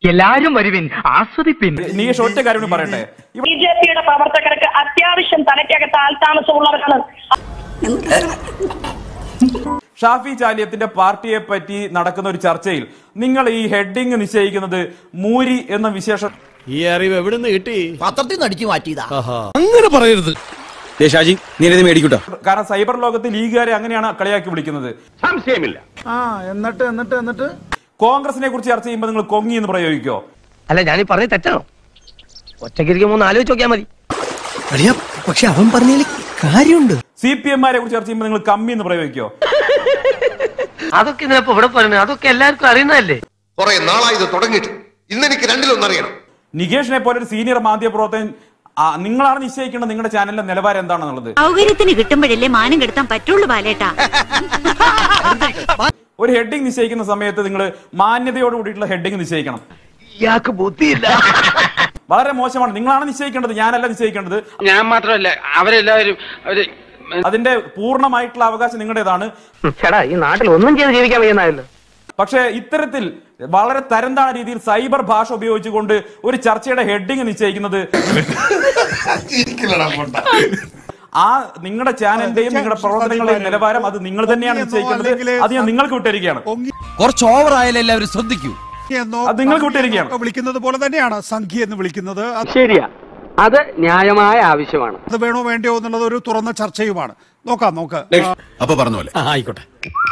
എല്ലാരും വരുവിൻ ആസ്വദിപ്പിൻ നീഷ് ഒറ്റ കാര്യം കൂടി പറയട്ടെ ഇവിടെ ബി ജെ പിയുടെ പ്രവർത്തകർക്ക് അത്യാവശ്യം തലയ്ക്കകത്ത് ആൾതാമസമുള്ളവരാണ് ഷാഫി ചാലിയത്തിന്റെ പാർട്ടിയെ പറ്റി നടക്കുന്ന ഒരു ചർച്ചയിൽ നിങ്ങൾ ഈ ഹെഡിങ് നിശ്ചയിക്കുന്നത് മൂരി എന്ന വിശേഷം ഈ അറിവ് എവിടെ നിന്ന് കിട്ടി പത്രത്തിൽ നിന്ന് അടിച്ചു മാറ്റിയതാ അങ്ങനെ പറയരുത് ഷാജി നീ ഇത് മേടിക്കൂട്ടോ കാരണം സൈബർ ലോകത്ത് ലീഗുകാരെ അങ്ങനെയാണ് കളിയാക്കി വിളിക്കുന്നത് സംശയമില്ല എന്നിട്ട് എന്നിട്ട് എന്നിട്ട് കോൺഗ്രസിനെ കുറിച്ച് ചർച്ച ചെയ്യുമ്പോൾ നിങ്ങൾ കൊങ്ങി എന്ന് പ്രയോഗിക്കോ അല്ല ഞാനീ പറഞ്ഞത് തെറ്റാണോ ഒറ്റയ്ക്കിരിക്കുമ്പോ ഒന്ന് ആലോചിച്ച് നോക്കിയാൽ മതി അളിയ പക്ഷെ അവൻ പറഞ്ഞതിൽ കാര്യമുണ്ട് സി പി എംമാരെ കുറിച്ച് ചർച്ച ചെയ്യുമ്പോൾ നിങ്ങൾ കമ്മി എന്ന് പ്രയോഗിക്കോ അതൊക്കെ ഇതിനപ്പോ ഇവിടെ പറയുന്നത് അതൊക്കെ എല്ലാവർക്കും അറിയുന്നതല്ലേ കുറെ നാളായി ഇത് തുടങ്ങിയിട്ട് ഇന്നെനിക്ക് രണ്ടിലൊന്നറിയണം നികേഷിനെ പോലെ ഒരു സീനിയർ മാധ്യമപ്രവർത്തകൻ ആ, നിങ്ങളാണ് നിശ്ചയിക്കേണ്ടത് നിങ്ങളുടെ ചാനലിന്റെ നിലവാരം എന്താണെന്നുള്ളത് സൗകര്യത്തിന് കിട്ടുമ്പോഴല്ലേ മാനം കെടുത്താൻ പറ്റുള്ളൂ ബാലേട്ടാ ഒരു ഹെഡിങ് നിശ്ചയിക്കുന്ന സമയത്ത് നിങ്ങൾ മാന്യതയോട് കൂടിയിട്ടുള്ള ഹെഡിങ് നിശ്ചയിക്കണം ഇയാൾക്ക് ബുദ്ധിയില്ല വളരെ മോശമാണ് നിങ്ങളാണ് നിശ്ചയിക്കേണ്ടത് ഞാനല്ല നിശ്ചയിക്കേണ്ടത് ഞാൻ മാത്രമല്ല അവരെല്ലാവരും അവര് അതിന്റെ പൂർണ്ണമായിട്ടുള്ള അവകാശം നിങ്ങളുടേതാണ് ചേടാ ഈ നാട്ടിൽ ഒന്നും ചെയ്ത് ജീവിക്കാൻ വയ്യുന്നതല്ലോ പക്ഷേ ഇത്തരത്തിൽ വളരെ തരംതാണ രീതിയിൽ സൈബർ ഭാഷ ഉപയോഗിച്ചുകൊണ്ട് ഒരു ചർച്ചയുടെ ഹെഡിങ് നിശ്ചയിക്കുന്നത് ആ നിങ്ങളുടെ ചാനലിന്റെയും നിങ്ങളുടെ പ്രവർത്തനങ്ങളുടെയും നിലവാരം അത് നിങ്ങൾ തന്നെയാണ് നിശ്ചയിക്കേണ്ടത് അത് ഞാൻ നിങ്ങൾക്ക് വിട്ടിരിക്കുകയാണ് കുറച്ച് ഓവർ ആയാലും എല്ലാവരും ശ്രദ്ധിക്കൂ അത് നിങ്ങൾക്ക് വിട്ടിരിക്കുകയാണ് വിളിക്കുന്നത് പോലെ തന്നെയാണ് സംഖ്യ എന്ന് വിളിക്കുന്നത് അത് ശരിയാ അത് ന്യായമായ ആവശ്യമാണ് അത് വേണോ വേണ്ടയോ എന്നുള്ളത് ഒരു തുറന്ന ചർച്ചയുമാണ് നോക്കാം നോക്ക് അപ്പൊ പറഞ്ഞ പോലെ ആയിക്കോട്ടെ